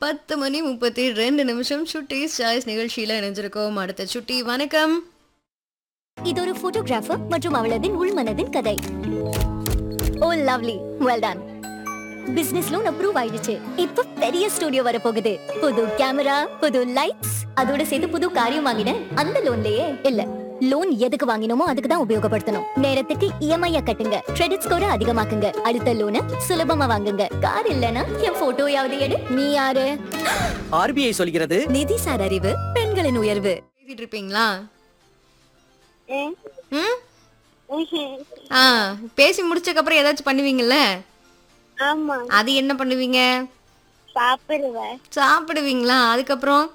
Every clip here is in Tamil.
பத்து மணி முப்பத்தி ரெண்டு நிமிஷம் சுட்டீஸ் சாய்ஸ் நிகழ்ச்சியில இணைஞ்சிருக்கோம் அடுத்த சுட்டி வணக்கம் இது ஒரு போட்டோகிராஃபர் மற்றும் அவளதின் உள்மனதின் கதை oh lovely well done business loan approve ஆயிடுச்சு இப்ப பெரிய ஸ்டுடியோ வர போகுது புது கேமரா புது லைட்ஸ் அதோட சேர்த்து புது காரியம் வாங்கினேன் அந்த லோன்லயே இல்ல லோன் எதுக்கு வாங்கினோமோ அதுக்கு தான் உபயோகப்படுத்தணும் நேரத்துக்கு இஎம்ஐ கட்டுங்க கிரெடிட் ஸ்கோரை அதிகமாக்குங்க அடுத்த லோனை சுலபமா வாங்குங்க கார் இல்லனா என் போட்டோயாவது எடு நீ யாரு ஆர்பிஐ சொல்கிறது நிதி சார் அறிவு பெண்களின் உயர்வு பேசிட்டு இருப்பீங்களா ம். ம் ம்ஹும். ஆ பேசி முடிச்சதுக்கு அப்புறம் ஏதாச்சும் பண்ணுவீங்கல்ல ஆமா அது என்ன பண்ணுவீங்க சாப்பிடுவேன் சாப்பிடுவீங்களா அதுக்கப்புறம்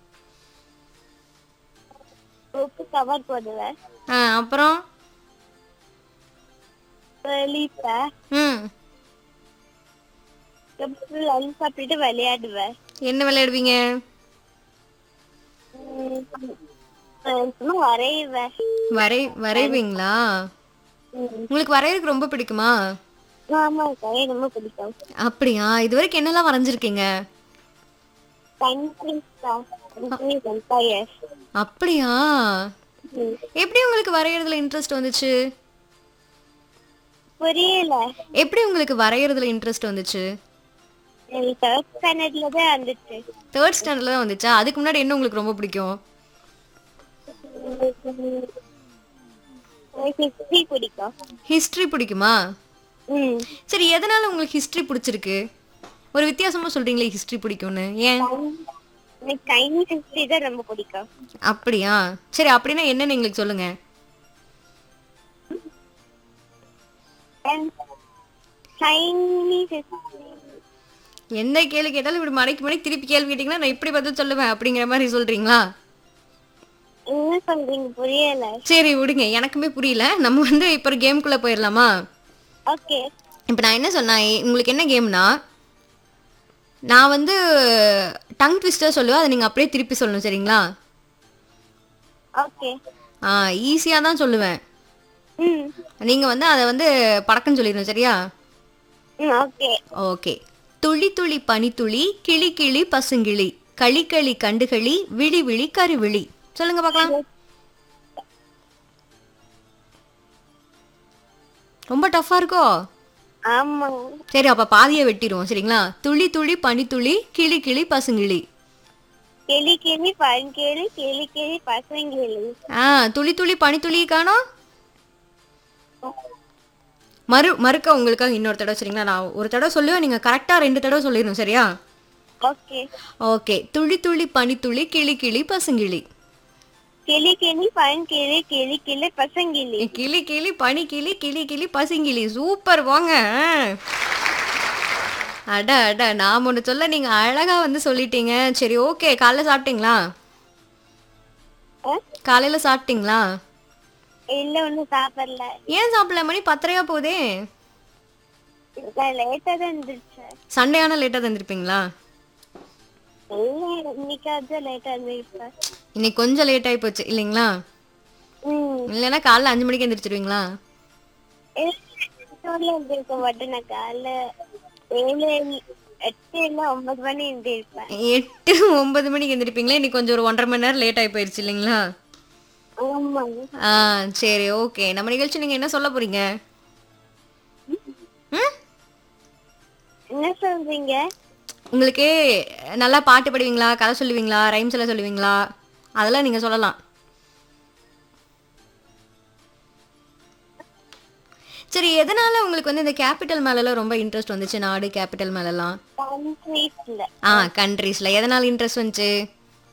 உப்பு கவர் போடுவேன் ஆ அப்புறம் வெளிப்பேன் ம் லஞ்ச் சாப்பிட்டுட்டு விளையாடுவேன் என்ன விளையாடுவீங்க ம். நான் சும்மா வரைவேன் வரை வரைவீங்களா ம். உங்களுக்கு வரையறதுக்கு ரொம்ப பிடிக்குமா ஆமா எனக்கு ரொம்ப பிடிக்கும் அப்படியா இது வரைக்கும் என்னெல்லாம் வரைஞ்சிருக்கீங்க கண்ட்ரிஸ் எம்பையர்ஸ் அப்படியா எப்படி உங்களுக்கு வரையறதுல இன்ட்ரெஸ்ட் வந்துச்சு புரியல எப்படி உங்களுக்கு வரையறதுல இன்ட்ரெஸ்ட் வந்துச்சு எனக்கு தேர்ட் ஸ்டாண்டர்ட்ல தான் வந்துச்சு தேர்ட் ஸ்டாண்டர்ட்ல தான் வந்துச்சா அதுக்கு முன்னாடி என்ன உங்களுக்கு ரொம்ப பிடிக்கும் எனக்கு ஹிஸ்டரி பிடிக்கும் ஹிஸ்டரி பிடிக்குமா ம் சரி எதனால உங்களுக்கு ஹிஸ்டரி பிடிச்சிருக்கு ஒரு வித்தியாசமா சொல்றீங்களே ஹிஸ்டரி பிடிக்கும்னு ஏன் எனக்கு சைனீஸ் ஹிஸ்டரி தான் ரொம்ப பிடிக்கும் அப்படியா சரி அப்படின்னா என்னன்னு எங்களுக்கு சொல்லுங்க சைனீஸ் ஹிஸ்டரி எந்த கேள்வி கேட்டாலும் இப்படி மடக்கி மடக்கி திருப்பி கேள்வி கேட்டீங்கன்னா நான் இப்படி பதில் சொல்லுவேன் அப்படிங்கிற மாதிரி சொல்றீங்களா என்ன சொல்றீங்க புரியல சரி விடுங்க எனக்குமே புரியல நம்ம வந்து இப்போ ஒரு கேம்குள்ள போயிடலாமா ஓகே இப்போ நான் என்ன சொன்னேன் உங்களுக்கு என்ன கேம்னா நான் வந்து டங் ட்விஸ்டர் சொல்லுவேன் அதை நீங்கள் அப்படியே திருப்பி சொல்லணும் சரிங்களா ஓகே ஆ ஈஸியாக தான் சொல்லுவேன் ம் நீங்கள் வந்து அதை வந்து படக்குன்னு சொல்லிடணும் சரியா ம் ஓகே ஓகே துளி துளி பனித்துளி கிளி கிளி பசுங்கிளி களி களி கண்டுகளி விழி விழி கருவிழி சொல்லுங்க பார்க்கலாம் ரொம்ப டஃப்பா இருக்கோ ஆமா சரி அப்ப பாதியை வெட்டிடுவோம் சரிங்களா துளி துளி பனித்துளி கிளி கிளி பசுங்கிளி கிளி கிளி பழங்கிளி கிளி கிளி பசங்கிளி ஆ துளி துளி பனித்துளி காணோம் மறு மறுக்க உங்களுக்காக இன்னொரு தடவை சரிங்களா நான் ஒரு தடவை சொல்லுவேன் நீங்க கரெக்டா ரெண்டு தடவை சொல்லிடணும் சரியா ஓகே ஓகே துளி துளி பனித்துளி கிளி கிளி பசுங்கிளி கிளி கிளி பழங்கிளி கிளி கிளி பசங்கிளி கிளி கிளி பனி கிளி கிளி கிளி பசுங்கிளி சூப்பர் வாங்க அட அட நான் ஒன்று சொல்ல நீங்க அழகா வந்து சொல்லிட்டீங்க சரி ஓகே காலைல சாப்பிட்டீங்களா ஆ? காலையில சாப்பிட்டீங்களா இல்ல ஒண்ணும் சாப்பிடல ஏன் சாப்பிடல மணி பத்தரையா போதே நான் லேட்டா தான் இருந்துச்சு சண்டே ஆனால் லேட்டாக தந்துருப்பீங்களா இல்ல இன்னைக்காவது லேட்டா இருந்திருப்பேன் இன்னைக்கு கொஞ்சம் லேட் ஆகி போச்சு இல்லைங்களா ம் இல்லைன்னா காலைல அஞ்சு மணிக்கு எந்திரிச்சிருவீங்களா இல்ல இருந்திருக்க மாட்டேன் நான் காலைல ஏழு எட்டு இல்ல ஒன்பது மணி இருந்திருப்பேன் எட்டு ஒன்பது மணிக்கு எந்திரிப்பீங்களா இன்னைக்கு கொஞ்சம் ஒரு ஒன்றரை மணி நேரம் லேட் ஆகி போயிடுச்சு இல்லைங்களா ஆமா ஆ சரி ஓகே நம்ம நிகழ்ச்சி நீங்க என்ன சொல்ல போறீங்க ம்? என்ன சொல்றீங்க உங்களுக்கு நல்லா பாட்டு பாடுவீங்களா கதை சொல்லுவீங்களா ரைம்ஸ் எல்லாம் சொல்லுவீங்களா அதெல்லாம் நீங்க சொல்லலாம் சரி எதனால உங்களுக்கு வந்து இந்த கேபிட்டல் மேலலாம் ரொம்ப இன்ட்ரெஸ்ட் வந்துச்சு நாடு கேபிட்டல் மேலலாம் கண்ட்ரீஸ்ல ஆ கண்ட்ரீஸ்ல எதனால இன்ட்ரெஸ்ட் வந்துச்சு